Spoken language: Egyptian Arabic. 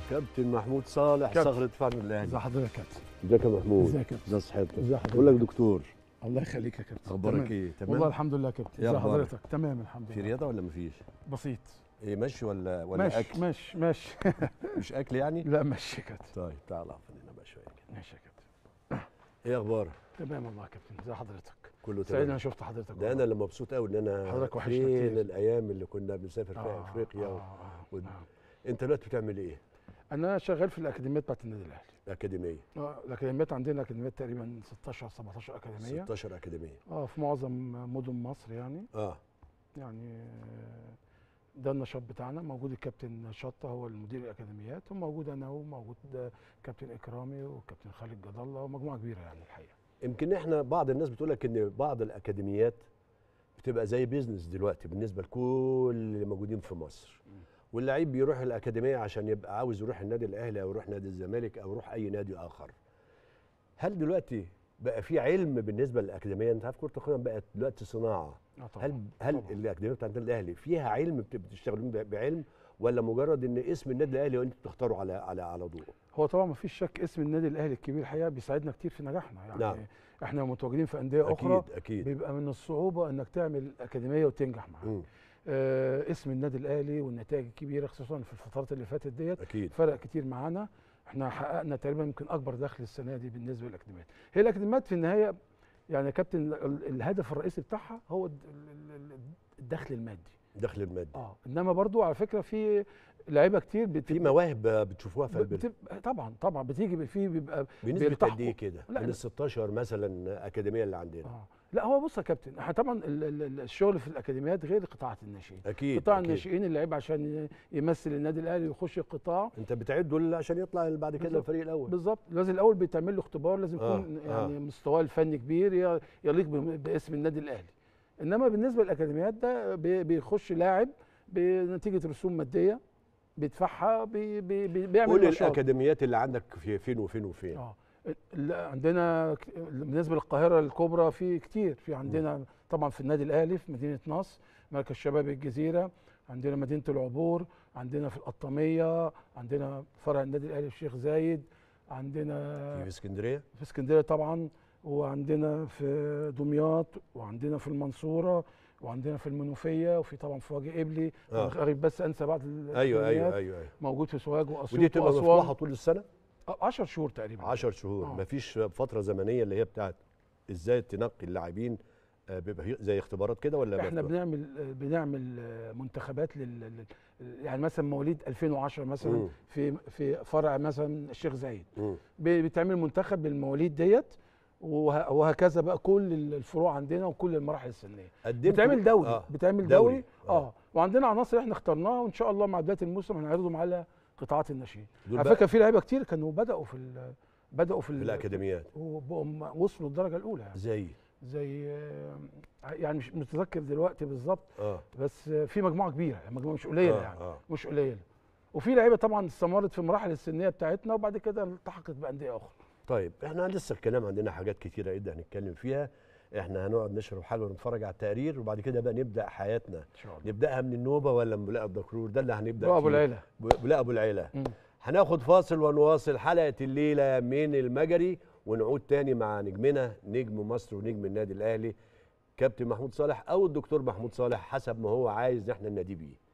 كابتن محمود صالح كابتن. صخرة فن الاهلي ازي حضرتك يا كابتن ازيك يا محمود ازيك يا كابتن ازي صحتك ازي حضرتك بقول لك دكتور الله يخليك يا كابتن اخبارك تمام. ايه تمام والله الحمد لله يا كابتن إيه ازي أخبارك؟ حضرتك تمام الحمد في لله رياضه ولا مفيش بسيط ايه مشي ولا ولا ماشي اكل ماشي ماشي مش اكل يعني لا ماشي يا كابتن طيب تعال اقف هنا بقى شويه كده ماشي يا كابتن ايه اخبارك تمام والله يا كابتن ازي حضرتك كله سعيد انا تمام شفت حضرتك ده انا اللي مبسوط قوي ان انا حضرتك وحشنا فين كتير. الايام اللي كنا بنسافر فيها آه، افريقيا آه، و... آه، ود- آه. انت دلوقتي بتعمل ايه انا شغال في الاكاديميات بتاعت النادي الاهلي الاكاديميه اه الاكاديميات عندنا اكاديميات تقريبا 16 17 اكاديميه 16 اكاديميه اه في معظم مدن مصر يعني اه يعني آه، ده النشاط بتاعنا موجود الكابتن شطه هو المدير الاكاديميات وموجود انا وموجود آه، كابتن اكرامي وكابتن خالد جد الله ومجموعه كبيره يعني الحقيقه يمكن احنا بعض الناس بتقول لك ان بعض الاكاديميات بتبقى زي بيزنس دلوقتي بالنسبه لكل اللي موجودين في مصر واللعيب بيروح الاكاديميه عشان يبقى عاوز يروح النادي الاهلي او يروح نادي الزمالك او يروح اي نادي اخر هل دلوقتي بقى في علم بالنسبه للاكاديميه انت عارف كره القدم بقت دلوقتي صناعه اه طبعا هل هل طبعاً. الاكاديميه بتاعت النادي الاهلي فيها علم بت- بتشتغلون ب- بعلم ولا مجرد ان اسم النادي الاهلي وانت بتختاروا على على على ضوء هو طبعا ما فيش شك اسم النادي الاهلي الكبير الحقيقه بيساعدنا كتير في نجاحنا يعني نعم. احنا متواجدين في انديه اخرى اكيد اكيد بيبقى من الصعوبه انك تعمل اكاديميه وتنجح معاها مم. آه اسم النادي الاهلي والنتائج الكبيره خصوصا في الفترات اللي فاتت ديت اكيد فرق كتير معانا احنا حققنا تقريبا يمكن اكبر دخل السنه دي بالنسبه للاكاديميات هي الاكاديميات في النهايه يعني يا كابتن ال- الهدف الرئيسي بتاعها هو الد- ال- ال- الدخل المادي دخل المادي اه انما برضو على فكره في لعيبه كتير في بتبقى مواهب بتشوفوها في قلب بتبقى طبعا طبعا بتيجي في بيبقى بنسبة بيلتحقوا. قد ايه كده؟ لا، من لا. ال 16 مثلا اكاديميه اللي عندنا اه لا هو بص يا كابتن احنا طبعا ال- ال- ال- الشغل في الاكاديميات غير قطاعات الناشئين اكيد قطاع أكيد. الناشئين اللعيب عشان يمثل النادي الاهلي ويخش القطاع انت بتعده ل- عشان يطلع بعد كده بالظبط. الفريق الاول بالظبط لازم الاول بيتعمل له اختبار لازم آه، يكون آه. يعني مستواه الفني كبير ي- يليق بم- باسم النادي الاهلي انما بالنسبه للاكاديميات ده بي- بيخش لاعب بنتيجه رسوم ماديه بيدفعها بي بي بي بيعمل قول نشاط الاكاديميات اللي عندك في فين وفين وفين اه ال- عندنا ك- بالنسبه للقاهره الكبرى في كتير في عندنا طبعا في النادي الاهلي في مدينه نصر مركز شباب الجزيره عندنا مدينه العبور عندنا في القطاميه عندنا فرع النادي الاهلي في الشيخ زايد عندنا في اسكندريه في اسكندريه طبعا وعندنا في دمياط وعندنا في المنصوره وعندنا في المنوفيه وفي طبعا في وادي قبلي آه. غريب بس انسى بعض ايوه الأكاديميات. ايوه ايوه, أيوة. موجود في سوهاج واسيوط ودي تبقى مفتوحه واسوان طول السنه 10 شهور تقريبا 10 شهور آه. مفيش فتره زمنيه اللي هي بتاعت ازاي تنقي اللاعبين آه، بيبقى هي- زي اختبارات كده ولا احنا مفتوح؟ بنعمل بنعمل منتخبات لل لل- يعني مثلا مواليد 2010 مثلا مم. في في فرع مثلا الشيخ زايد مم. ب- بتعمل منتخب للمواليد ديت وه- وهكذا بقى كل الفروع عندنا وكل المراحل السنيه قدمت بتعمل دوري آه. بتعمل دوري. دوري آه. اه وعندنا عناصر احنا اخترناها وان شاء الله مع بدايه الموسم هنعرضهم على قطاعات الناشئين دول على بقى فكره في لعيبه كتير كانوا بداوا في ال- بداوا في في ال- الاكاديميات وبقوا م- وصلوا الدرجه الاولى يعني زي زي آه، يعني مش متذكر دلوقتي بالظبط اه بس في مجموعه كبيره يعني مجموعه مش قليله آه، يعني آه. مش قليله وفي لعيبه طبعا استمرت في المراحل السنيه بتاعتنا وبعد كده التحقت بانديه اخرى طيب احنا لسه الكلام عندنا حاجات كتيره جدا هنتكلم فيها احنا هنقعد نشرب حاجه ونتفرج على التقرير وبعد كده بقى نبدا حياتنا ان شاء الله نبداها من النوبه ولا من بلاء الدكرور ده اللي هنبدا بقى ابو فيه. العيله ب- بلاء ابو العيله مم. هناخد فاصل ونواصل حلقه الليله من المجري ونعود تاني مع نجمنا نجم مصر ونجم النادي الاهلي كابتن محمود صالح او الدكتور محمود صالح حسب ما هو عايز احنا نناديه بيه